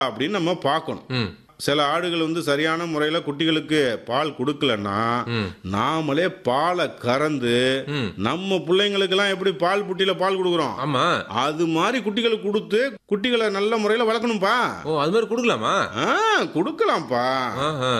அப்படின்னு நம்ம பார்க்கணும் ம் சில ஆடுகள் வந்து சரியான முறையில குட்டிகளுக்கு பால் கொடுக்கலன்னா ம். நாமளே பாலை கறந்து ம். நம்ம பிள்ளைங்களுக்கெல்லாம் எப்படி பால் புட்டியில பால் கொடுக்குறோம் ஆமா அது மாதிரி குட்டிகளுக்கு கொடுத்து குட்டிகளை நல்ல முறையில வளர்க்கணும்பா ஓ அது மாதிரி கொடுக்கலாமா ஆ கொடுக்கலாம்ப்பா ஆஹா.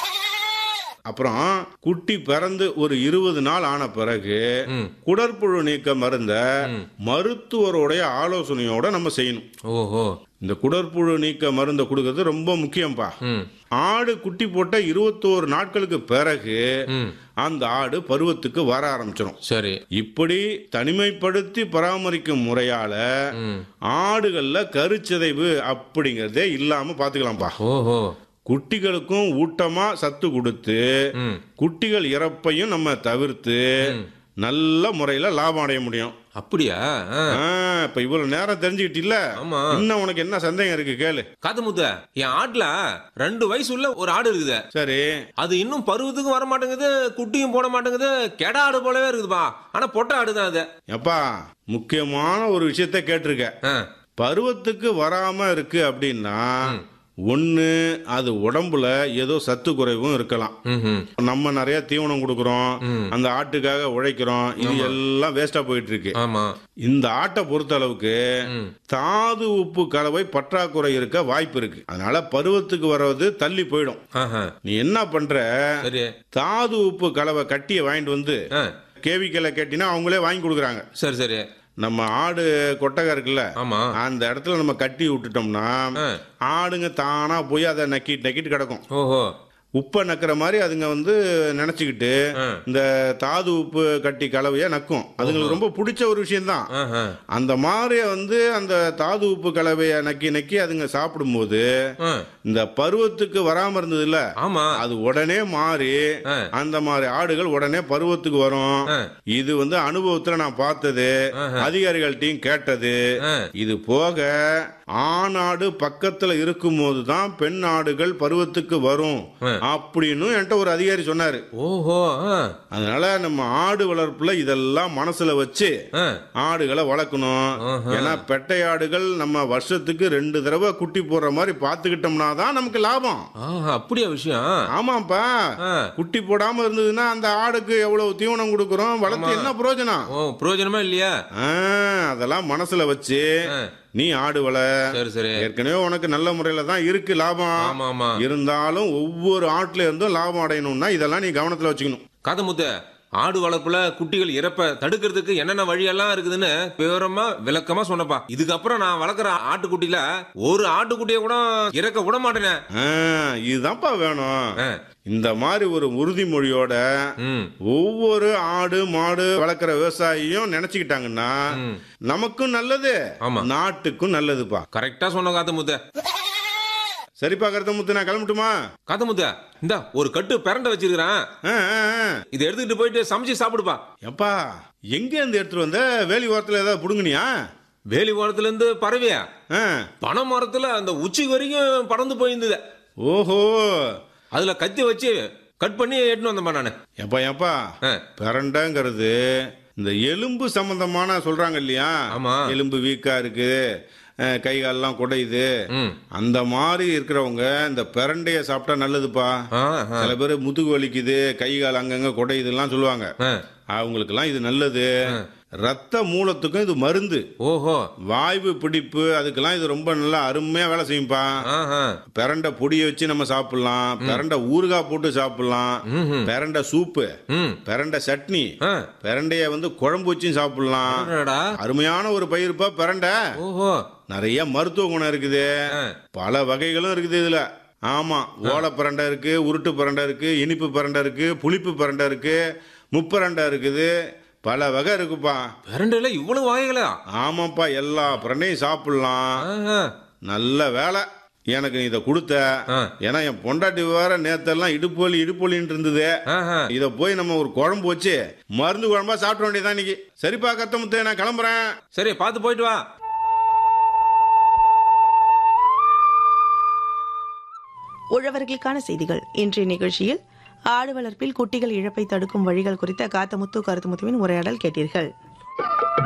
அப்புறம் குட்டி பிறந்து ஒரு இருபது நாள் ஆன பிறகு ம். குடற்புழு நீக்க மருந்த மருத்துவருடைய ஆலோசனையோட நம்ம செய்யணும் ஓஹோ இந்த குடற்புழு நீக்க மருந்தை கொடுக்கறது ரொம்ப முக்கியம்ப்பா ம் ஆடு குட்டி போட்ட இருபத்தோரு நாட்களுக்கு பிறகு ம் அந்த ஆடு பருவத்துக்கு வர ஆரம்பிச்சிடும் சரி இப்படி தனிமைப்படுத்தி பராமரிக்கும் முறையால ம் ஆடுகள்ல கருச்சிதைவு அப்படிங்கறதே இல்லாம பாத்துக்கலாம்ப்பா ஓஹோ குட்டிகளுக்கும் ஊட்டமா சத்து கொடுத்து ம் குட்டிகள் இறப்பையும் நம்ம தவிர்த்து நல்ல முறையில லாபம் அடைய முடியும் அப்படியா ஆ. ஆ, இப்ப இவ்வளவு நேரம் தெரிஞ்சுக்கிட்டில்ல ஆமா இன்னும் உனக்கு என்ன சந்தேகம் இருக்கு கேளு காத்து முத்த என் ஆட்டுல ரெண்டு வயசு உள்ள ஒரு ஆடு இருக்குது சரி அது இன்னும் பருவத்துக்கும் வர மாட்டேங்குது குட்டியும் போட மாட்டேங்குது கெடா ஆடு போலவே இருக்குதுப்பா ஆனா பொட்டை ஆடு தான் அது எப்பா முக்கியமான ஒரு விஷயத்த கேட்டிருக்க ஆ. பருவத்துக்கு வராம இருக்கு அப்படின்னா ஒண்ணு அது உடம்புல ஏதோ சத்து குறைவும் இருக்கலாம் ம்ஹும். நம்ம நிறைய தீவனம் கொடுக்கறோம் அந்த ஆட்டுக்காக உழைக்கிறோம் இது எல்லாம் வேஸ்டா போயிட்டு இருக்கு ஆமா இந்த ஆட்டை பொறுத்த அளவுக்கு ம். தாது உப்பு கலவை பற்றாக்குறை இருக்க வாய்ப்பு இருக்கு அதனால பருவத்துக்கு வர்றது தள்ளி போயிடும் ஆஹா. நீ என்ன பண்ற சரி தாது உப்பு கலவை கட்டிய வாங்கிட்டு வந்து ஆ. கேவிக்கல கேட்டினா அவங்களே வாங்கி கொடுக்குறாங்க சரி சரி நம்ம ஆடு கொட்டகை இருக்குல்ல ஆமா அந்த இடத்துல நம்ம கட்டி விட்டுட்டோம்னா ஆ. ஆடுங்க தானா போய் அதை நக்கிட்டு நக்கிட்டு கிடக்கும் ஓஹோ உப்பை நக்கிற மாதிரி அதுங்க வந்து நினைச்சுக்கிட்டு ஆ. இந்த தாது உப்பு கட்டி கலவையை நக்கும் அதுங்களுக்கு ரொம்ப பிடிச்ச ஒரு விஷயம்தான் ஆஹா. அந்த மாதிரி வந்து அந்த தாது உப்பு கலவையை நக்கி நக்கி அதுங்க சாப்பிடும்போது ஆ. இந்த பருவத்துக்கு வராம இருந்தது இல்ல ஆமா அது உடனே மாறி ஆ. அந்த மாதிரி ஆடுகள் உடனே பருவத்துக்கு வரும் ஆ. இது வந்து அனுபவத்துல நான் பார்த்தது அதிகாரிகள்ட்டையும் கேட்டது ஆ. இது போக ஆணாடு பக்கத்துல இருக்கும்போது தான் பெண் ஆடுகள் பருவத்துக்கு வரும் ஆ. அப்படின்னு என்கிட்ட ஒரு அதிகாரி சொன்னாரு ஓஹோ ஆ. அதனால நம்ம ஆடு வளர்ப்புல இதெல்லாம் மனசுல வச்சு ஆ. ஆடுகளை வளர்க்கணும் ஆஹா. ஏன்னா பெட்டை ஆடுகள் நம்ம வருஷத்துக்கு ரெண்டு தடவை குட்டி போடுற மாதிரி பாத்துக்கிட்டோம்னா தான் நமக்கு லாபம் ஆஹா, அப்படியா விஷயம் ஆமாப்பா ஆ. குட்டி போடாம இருந்ததுன்னா அந்த ஆடுக்கு எவ்வளவு தீவனம் கொடுக்கறோம் வளர்த்து என்ன பிரயோஜனம் ஓ பிரயோஜனமா இல்லையா ஆ, அதெல்லாம் மனசுல வச்சு ஆ. நீ ஆடு வள சரி சரி ஏற்கனவே உனக்கு நல்ல முறையில தான் இருக்கு லாபம் ஆமா ஆமா இருந்தாலும் ஒவ்வொரு ஆட்டுல இருந்தும் லாபம் அடையணும்னா இதெல்லாம் நீ கவனத்துல வச்சுக்கணும் கதை முத்த ஆடு வளர்ப்புல குட்டிகள் இறப்ப தடுக்கிறதுக்கு என்னென்ன வழியெல்லாம் இருக்குதுன்னு விவரமா விளக்கமா சொன்னப்பா இதுக்கப்புறம் நான் வளர்க்குற ஆட்டுக்குட்டியில ஒரு ஆட்டுக்குட்டியை கூட இறக்க விட மாட்டேனே ஆ, இதுதான்ப்பா வேணும் ஆ. இந்த மாதிரி ஒரு உறுதிமொழியோட ம் ஒவ்வொரு ஆடு மாடு வளர்க்குற விவசாயியும் நினைச்சுக்கிட்டாங்கன்னா நமக்கும் நல்லது ஆமா. நாட்டுக்கும் நல்லதுப்பா கரெக்டா சொன்ன காத்த முத்த சரிப்பா கருத்தமுத்து நான் கிளம்பட்டுமா காத்த முத்த இந்த ஒரு கட்டு பிரண்ட வச்சிருக்கிறேன் ஆ, ஆ, ஆ. இதை எடுத்துக்கிட்டு போயிட்டு சமைச்சு சாப்பிடுப்பா எப்பா எங்க இருந்து எடுத்துட்டு வந்த வேலி ஓரத்துல ஏதாவது புடுங்குனியா வேலி ஓரத்துல இருந்து பறவையா ஆ. பனை மரத்துல அந்த உச்சி வரைக்கும் பறந்து போயிருந்தது ஓஹோ அதுல கத்தி வச்சு கட் பண்ணி எட்டுன்னு வந்தேன்பா நானு எப்பா எப்பா ஆ. பிரண்டைங்கிறது இந்த எலும்பு சம்பந்தமான சொல்றாங்க இல்லையா ஆமா. எலும்பு வீக்கா இருக்கு அஹ், கை கால்லாம் குடையுது ம் அந்த மாதிரி இருக்கிறவங்க இந்த பிரண்டைய சாப்பிட்டா நல்லதுப்பா ஆ, ஆ. சில பேர் முதுகு வலிக்குது கை கால் அங்கங்க குடையுதுலாம் சொல்லுவாங்க ஆ. அவங்களுக்கெல்லாம் இது நல்லது ரத்த மூலத்துக்கும் இது மருந்து ஓஹோ வாய்வு பிடிப்பு அதுக்கெல்லாம் இது ரொம்ப நல்லா அருமையா வேலை செய்யும்பா ஆஹா. பிரண்டை பொடியை வச்சு நம்ம சாப்பிடலாம் பிரண்டை ஊறுகாய் போட்டு சாப்பிடலாம் ம்ஹும். பிரண்டை சூப்பு ம் பிரண்டை சட்னி ஆ. பிரண்டைய வந்து குழம்பு வச்சும் சாப்பிடலாம் அடடா. அருமையான ஒரு பயிருப்பா பிரண்டை ஓஹோ நிறைய மருத்துவ குணம் இருக்குது ஆ. பல வகைகளும் இருக்குது இதுல ஆமா ஓலை பிரண்டை இருக்கு உருட்டு பிரண்டை இருக்கு இனிப்பு பிரண்டை இருக்கு புளிப்பு பிரண்டை இருக்கு முப்பரண்டை இருக்குது பல வகை இருக்குப்பா பிரண்டையில இவ்வளவு வகைகளா ஆமாப்பா எல்லா பிரண்டையும் சாப்பிடலாம் ஆஹா. நல்ல வேலை எனக்கு நீ இதை கொடுத்த ஆ. ஏன்னா என் பொண்டாட்டி வேற நேத்தெல்லாம் இடுப்பு வலி இடுப்பு வலின்னு இருந்தது ஆஹா. இத போய் நம்ம ஒரு குழம்பு வச்சு மருந்து குழம்பா சாப்பிட வேண்டியதான் இன்னைக்கு சரிப்பா கத்தமுத்து நான் கிளம்புறேன் சரி பார்த்து போயிட்டு வா உழவர்களுக்கான செய்திகள் இன்றைய நிகழ்ச்சியில் ஆடு வளர்ப்பில் குட்டிகள் இழப்பை தடுக்கும் வழிகள் குறித்த காத்தமுத்து கருத்துமுத்துவின் உரையாடல் கேட்டீர்கள்